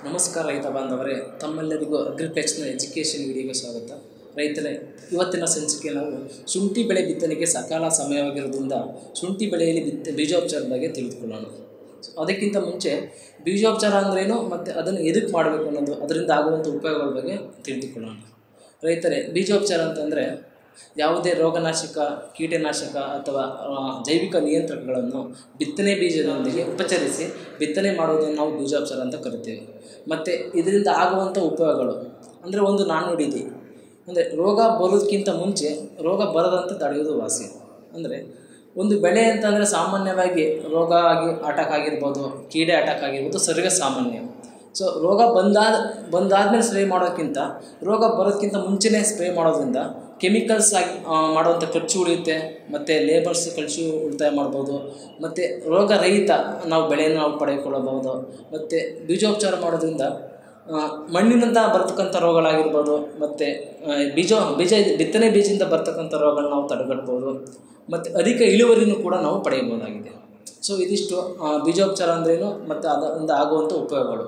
ನಮಸ್ಕಾರ ರೈತ ಬಾಂಧವರೇ ತಮ್ಮೆಲ್ಲರಿಗೂ ಅಗ್ರಿಪ್ಲೆಕ್ಸ್ನ ಎಜುಕೇಷನ್ ವಿಡಿಯೋಗೆ ಸ್ವಾಗತ ರೈತರೇ ಇವತ್ತಿನ ಸಂಚಿಕೆ ನಾವು ಶುಂಠಿ ಬೆಳೆ ಬಿತ್ತನೆಗೆ ಸಕಾಲ ಸಮಯವಾಗಿರೋದ್ರಿಂದ ಶುಂಠಿ ಬೆಳೆಯಲ್ಲಿ ಬಿತ್ತ ಬೀಜೋಪಚಾರದ ಬಗ್ಗೆ ತಿಳಿದುಕೊಳ್ಳೋಣ ಸೊ ಅದಕ್ಕಿಂತ ಮುಂಚೆ ಬೀಜೋಪಚಾರ ಅಂದ್ರೇನು ಮತ್ತು ಅದನ್ನು ಎದಕ್ಕೆ ಮಾಡಬೇಕು ಅನ್ನೋದು ಅದರಿಂದ ಆಗುವಂಥ ಉಪಯೋಗಗಳ ಬಗ್ಗೆ ತಿಳಿದುಕೊಳ್ಳೋಣ ರೈತರೇ ಬೀಜೋಪಚಾರ ಅಂತಂದರೆ ಯಾವುದೇ ರೋಗನಾಶಕ ಕೀಟನಾಶಕ ಅಥವಾ ಆ, ಜೈವಿಕ ನಿಯಂತ್ರಕಗಳನ್ನು ಬಿತ್ತನೆ ಬೀಜದೊಂದಿಗೆ ಉಪಚರಿಸಿ ಬಿತ್ತನೆ ಮಾಡುವುದನ್ನು ನಾವು ಬೀಜೋಪಚಾರ ಅಂತ ಕರಿತೇವೆ ಮತ್ತು ಇದರಿಂದ ಆಗುವಂಥ ಉಪಯೋಗಗಳು ಅಂದರೆ ಒಂದು ನಾಣ್ಣುಡಿ ಇದೆ ಅಂದರೆ ರೋಗ ಬರೋದಕ್ಕಿಂತ ಮುಂಚೆ ರೋಗ ಬರದಂತೆ ತಡೆಯುವುದು ವಾಸಿ ಅಂದರೆ ಒಂದು ಬೆಳೆ ಅಂತಂದರೆ ಸಾಮಾನ್ಯವಾಗಿ ರೋಗ ಆಗಿ ಅಟ್ಯಾಕ್ ಆಗಿರ್ಬೋದು ಕೀಡೆ ಅಟ್ಯಾಕ್ ಆಗಿರ್ಬೋದು ಸರ್ವೇ ಸಾಮಾನ್ಯ ಸೊ ರೋಗ ಬಂದಾದ ಬಂದಾದ್ಮೇಲೆ ಸ್ಪ್ರೇ ಮಾಡೋದಕ್ಕಿಂತ ರೋಗ ಬರೋದಕ್ಕಿಂತ ಮುಂಚೆನೇ ಸ್ಪ್ರೇ ಮಾಡೋದ್ರಿಂದ ಕೆಮಿಕಲ್ಸ್ ಆಗಿ ಆ, ಮಾಡುವಂಥ ಖರ್ಚು ಉಳಿಯುತ್ತೆ ಮತ್ತು ಲೇಬರ್ಸ್ ಖರ್ಚು ಉಳಿತಾಯ ಮಾಡ್ಬೋದು ಮತ್ತು ರೋಗರಹಿತ ನಾವು ಬೆಳೆಯನ್ನು ನಾವು ಪಡೆದುಕೊಳ್ಳಬಹುದು ಮತ್ತು ಬೀಜೋಪಚಾರ ಮಾಡೋದ್ರಿಂದ ಆ, ಮಣ್ಣಿನಿಂದ ಬರ್ತಕ್ಕಂಥ ರೋಗಗಳಾಗಿರ್ಬೋದು ಮತ್ತು ಬೀಜ ಬೀಜ ಬಿತ್ತನೆ ಬೀಜದಿಂದ ಬರ್ತಕ್ಕಂಥ ರೋಗಗಳನ್ನ ನಾವು ತಡೆಗಟ್ಬೋದು ಮತ್ತು ಅಧಿಕ ಇಳುವರಿನೂ ಕೂಡ ನಾವು ಪಡೆಯಬಹುದಾಗಿದೆ ಸೊ ಇದಿಷ್ಟು ಆ, ಬೀಜೋಪಚಾರ ಅಂದ್ರೇನು ಮತ್ತು ಅದರಿಂದ ಆಗುವಂಥ ಉಪಯೋಗಗಳು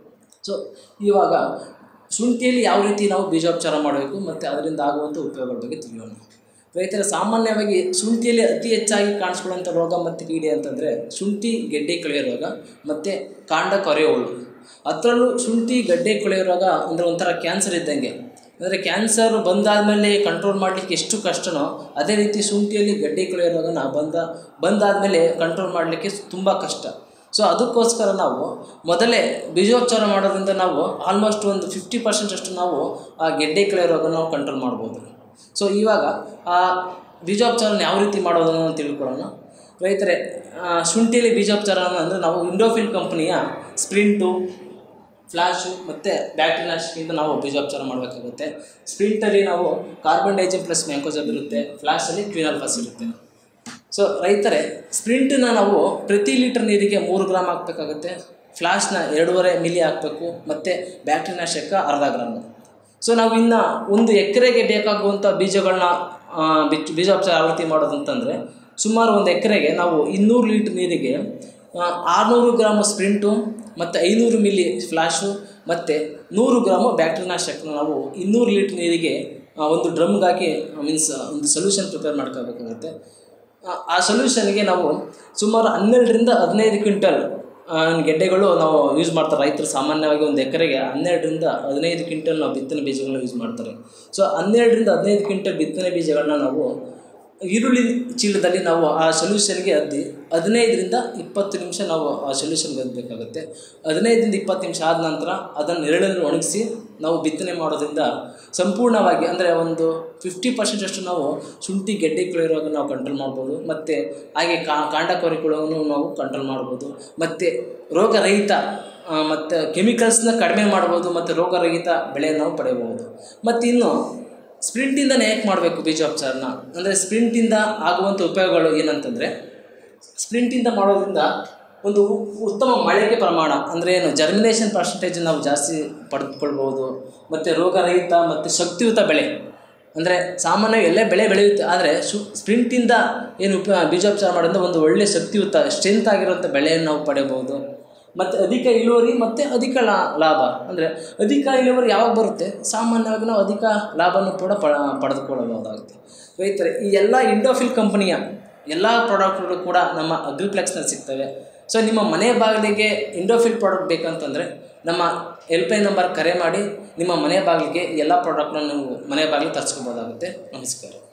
ಸೊ ಇವಾಗ ಶುಂಠಿಯಲ್ಲಿ ಯಾವ ರೀತಿ ನಾವು ಬೀಜೋಪಚಾರ ಮಾಡಬೇಕು ಮತ್ತು ಅದರಿಂದ ಆಗುವಂಥ ಉಪಯೋಗಗಳ ಬಗ್ಗೆ ತಿಳಿಯೋಣ ರೈತರ ಸಾಮಾನ್ಯವಾಗಿ ಶುಂಠಿಯಲ್ಲಿ ಅತಿ ಹೆಚ್ಚಾಗಿ ಕಾಣಿಸ್ಕೊಳ್ಳುವಂಥ ರೋಗ ಮತ್ತು ಕೀಡೆ ಅಂತಂದರೆ ಶುಂಠಿ ಗೆಡ್ಡೆ ಕೊಳೆಯೋ ರೋಗ ಮತ್ತು ಕಾಂಡ ಕೊರೆಯೋ ಹುಳು ಅದರಲ್ಲೂ ಶುಂಠಿ ಗಡ್ಡೆ ಕೊಳೆಯೋ ರೋಗ ಅಂದರೆ ಒಂಥರ ಕ್ಯಾನ್ಸರ್ ಇದ್ದಂಗೆ ಅಂದರೆ ಕ್ಯಾನ್ಸರ್ ಬಂದಾದಮೇಲೆ ಕಂಟ್ರೋಲ್ ಮಾಡಲಿಕ್ಕೆ ಎಷ್ಟು ಕಷ್ಟನೋ ಅದೇ ರೀತಿ ಶುಂಠಿಯಲ್ಲಿ ಗಡ್ಡೆ ಕೊಳೆಯೋ ರೋಗನ ಬಂದ ಬಂದಾದಮೇಲೆ ಕಂಟ್ರೋಲ್ ಮಾಡಲಿಕ್ಕೆ ತುಂಬ ಕಷ್ಟ ಸೊ ಅದಕ್ಕೋಸ್ಕರ ನಾವು ಮೊದಲೇ ಬೀಜೋಪಚಾರ ಮಾಡೋದ್ರಿಂದ ನಾವು ಆಲ್ಮೋಸ್ಟ್ ಒಂದು ಫಿಫ್ಟಿ ಪರ್ಸೆಂಟ್ ಅಷ್ಟು ನಾವು ಆ ಗೆಡ್ಡೆ ಕಳೆ ರೋಗ ನಾವು ಕಂಟ್ರೋಲ್ ಮಾಡ್ಬೋದು ಸೊ ಇವಾಗ ಆ ಬೀಜೋಪಚಾರನ ಯಾವ ರೀತಿ ಮಾಡೋದು ಅಂತ ತಿಳ್ಕೊಳ್ಳೋಣ ರೈತರೇ ಆ, ಶುಂಠಿಯಲ್ಲಿ ಬೀಜೋಪಚಾರ ಅಂದರೆ ನಾವು ಇಂಡೋಫಿಲ್ ಕಂಪ್ನಿಯ ಸ್ಪ್ರಿಂಟು ಫ್ಲ್ಯಾಶು ಮತ್ತು ಬ್ಯಾಕ್ಟೀರಿಯಾನಾಶಕದಿಂದ ನಾವು ಬೀಜೋಪಚಾರ ಮಾಡಬೇಕಾಗುತ್ತೆ ಸ್ಪ್ರಿಂಟಲ್ಲಿ ನಾವು ಕಾರ್ಬನ್ ಡೈಜಿಮ್ ಪ್ಲಸ್ ಮ್ಯಾಂಕೋಜಬ್ ಇರುತ್ತೆ ಫ್ಲ್ಯಾಶಲ್ಲಿ ಕ್ವಿನಾಲ್ಫಾಸ್ ಇರುತ್ತೆ ಸೊ ರೈತರೇ ಸ್ಪ್ರಿಂಟನ್ನ ನಾವು ಪ್ರತಿ ಲೀಟರ್ ನೀರಿಗೆ ಮೂರು ಗ್ರಾಮ್ ಹಾಕಬೇಕಾಗುತ್ತೆ ಫ್ಲಾಶ್ನ ಎರಡೂವರೆ ಮಿಲಿ ಹಾಕಬೇಕು ಮತ್ತು ಬ್ಯಾಕ್ಟೀರಿಯಾನಾಶಕ ಅರ್ಧ ಗ್ರಾಮ್ ಸೊ ನಾವು ಇನ್ನು ಒಂದು ಎಕರೆಗೆ ಬೇಕಾಗುವಂಥ ಬೀಜಗಳನ್ನ ಆ, ಬಿತ್ ಬೀಜೋಪಚಾರ ಯಾವ ರೀತಿ ಮಾಡೋದಂತಂದರೆ ಸುಮಾರು ಒಂದು ಎಕರೆಗೆ ನಾವು ಇನ್ನೂರು ಲೀಟ್ರ್ ನೀರಿಗೆ ಆ, ಆರುನೂರು ಗ್ರಾಮ್ ಸ್ಪ್ರಿಂಟು ಮತ್ತು ಐನೂರು ಮಿಲಿ ಫ್ಲಾಶು ಮತ್ತು ನೂರು ಗ್ರಾಮು ಬ್ಯಾಕ್ಟೀರಿಯಾನಾಶಕನ ನಾವು ಇನ್ನೂರು ಲೀಟ್ರ್ ನೀರಿಗೆ ಆ, ಒಂದು ಡ್ರಮ್ಗೆ ಹಾಕಿ ಮೀನ್ಸ್ ಒಂದು ಸೊಲ್ಯೂಷನ್ ಪ್ರಿಪೇರ್ ಮಾಡ್ಕೋಬೇಕಾಗುತ್ತೆ ಆ- ಆ ಸೊಲ್ಯೂಷನ್ಗೆ ನಾವು ಸುಮಾರು ಹನ್ನೆರಡರಿಂದ ಹದಿನೈದು ಕ್ವಿಂಟಲ್ ಆ, ಗೆಡ್ಡೆಗಳು ನಾವು ಯೂಸ್ ಮಾಡ್ತಾರೆ ರೈತರು ಸಾಮಾನ್ಯವಾಗಿ ಒಂದು ಎಕರೆಗೆ ಹನ್ನೆರಡರಿಂದ ಹದಿನೈದು ಕ್ವಿಂಟಲ್ ನಾವು ಬಿತ್ತನೆ ಬೀಜಗಳನ್ನ ಯೂಸ್ ಮಾಡ್ತಾರೆ ಸೊ ಹನ್ನೆರಡರಿಂದ ಹದಿನೈದು ಕ್ವಿಂಟಲ್ ಬಿತ್ತನೆ ಬೀಜಗಳನ್ನ ನಾವು ಈರುಳ್ಳಿ ಚೀಲದಲ್ಲಿ ನಾವು ಆ ಸೊಲ್ಯೂಷನ್ಗೆ ಅದ್ದಿ ಹದಿನೈದರಿಂದ ಇಪ್ಪತ್ತು ನಿಮಿಷ ನಾವು ಆ ಸೊಲ್ಯೂಷನ್ಗೆ ಅದ್ದಬೇಕಾಗುತ್ತೆ ಹದಿನೈದರಿಂದ ಇಪ್ಪತ್ತು ನಿಮಿಷ ಆದ ನಂತರ ಅದನ್ನು ನೆರಳಲ್ಲಿ ಒಣಗಿಸಿ ನಾವು ಬಿತ್ತನೆ ಮಾಡೋದ್ರಿಂದ ಸಂಪೂರ್ಣವಾಗಿ ಅಂದರೆ ಒಂದು ಫಿಫ್ಟಿ ಪರ್ಸೆಂಟ್ ಅಷ್ಟು ನಾವು ಶುಂಠಿ ಗೆಡ್ಡೆ ಕೊಳೆಯುವಾಗ ನಾವು ಕಂಟ್ರೋಲ್ ಮಾಡ್ಬೋದು ಮತ್ತು ಹಾಗೆ ಕಾ ಕಾಂಡ ಕೊರೆಕೊಳ್ಳೋವನ್ನು ನಾವು ಕಂಟ್ರೋಲ್ ಮಾಡ್ಬೋದು ಮತ್ತು ರೋಗರಹಿತ ಮತ್ತು ಕೆಮಿಕಲ್ಸ್ನ ಕಡಿಮೆ ಮಾಡ್ಬೋದು ಮತ್ತು ರೋಗರಹಿತ ಬೆಳೆಯನ್ನು ನಾವು ಪಡೆಯಬಹುದು ಮತ್ತು ಇನ್ನು ಸ್ಪ್ರಿಂಟಿಂದನೇ ಹೇಗೆ ಮಾಡಬೇಕು ಬೀಜೋಪಚಾರನ ಅಂದರೆ ಸ್ಪ್ರಿಂಟಿಂದ ಆಗುವಂಥ ಉಪಯೋಗಗಳು ಏನಂತಂದರೆ ಸ್ಪ್ರಿಂಟಿಂದ ಮಾಡೋದ್ರಿಂದ ಒಂದು ಉ- ಉತ್ತಮ ಮಳೆಗೆ ಪ್ರಮಾಣ ಅಂದರೆ ಏನು ಜರ್ಮಿನೇಷನ್ ಪರ್ಸೆಂಟೇಜ್ ನಾವು ಜಾಸ್ತಿ ಪಡೆದುಕೊಳ್ಬೋದು ಮತ್ತು ರೋಗರಹಿತ ಮತ್ತು ಶಕ್ತಿಯುತ ಬೆಳೆ ಅಂದರೆ ಸಾಮಾನ್ಯವಾಗಿ ಎಲ್ಲ ಬೆಳೆ ಬೆಳೆಯುತ್ತೆ ಆದರೆ ಶು ಸ್ಪ್ರಿಂಟಿಂದ ಏನು ಉಪ ಬೀಜೋಪಚಾರ ಮಾಡೋದ್ರಿಂದ ಒಂದು ಒಳ್ಳೆಯ ಶಕ್ತಿಯುತ ಸ್ಟ್ರೆಂತ್ ಆಗಿರುವಂಥ ಬೆಳೆಯನ್ನು ನಾವು ಪಡೆಯಬಹುದು ಮತ್ತು ಅಧಿಕ ಇಳುವರಿ ಮತ್ತು ಅಧಿಕ ಲಾ ಲಾಭ ಅಂದರೆ ಅಧಿಕ ಇಳುವರಿ ಯಾವಾಗ ಬರುತ್ತೆ ಸಾಮಾನ್ಯವಾಗಿ ನಾವು ಅಧಿಕ ಲಾಭನೂ ಕೂಡ ಪ ಪಡೆದುಕೊಳ್ಳಬಹುದಾಗುತ್ತೆ ರೈತರೆ ಈ ಎಲ್ಲ ಇಂಡೋಫಿಲ್ ಕಂಪನಿಯ ಎಲ್ಲ ಪ್ರಾಡಕ್ಟ್ಗಳು ಕೂಡ ನಮ್ಮ ಅಗ್ರಿಪ್ಲೆಕ್ಸ್ನಲ್ಲಿ ಸಿಗ್ತವೆ ಸೊ ನಿಮ್ಮ ಮನೆ ಬಾಗಿಲಿಗೆ ಇಂಡೋಫಿಲ್ ಪ್ರಾಡಕ್ಟ್ ಬೇಕಂತಂದರೆ ನಮ್ಮ ಹೆಲ್ಪ್ಲೈನ್ ನಂಬರ್ ಕರೆ ಮಾಡಿ ನಿಮ್ಮ ಮನೆ ಬಾಗಿಲಿಗೆ ಎಲ್ಲ ಪ್ರಾಡಕ್ಟ್ನ ನೀವು ಮನೆ ಬಾಗಿಲಿಗೆ ತರಿಸ್ಕೋಬೋದಾಗುತ್ತೆ ನಮಸ್ಕಾರ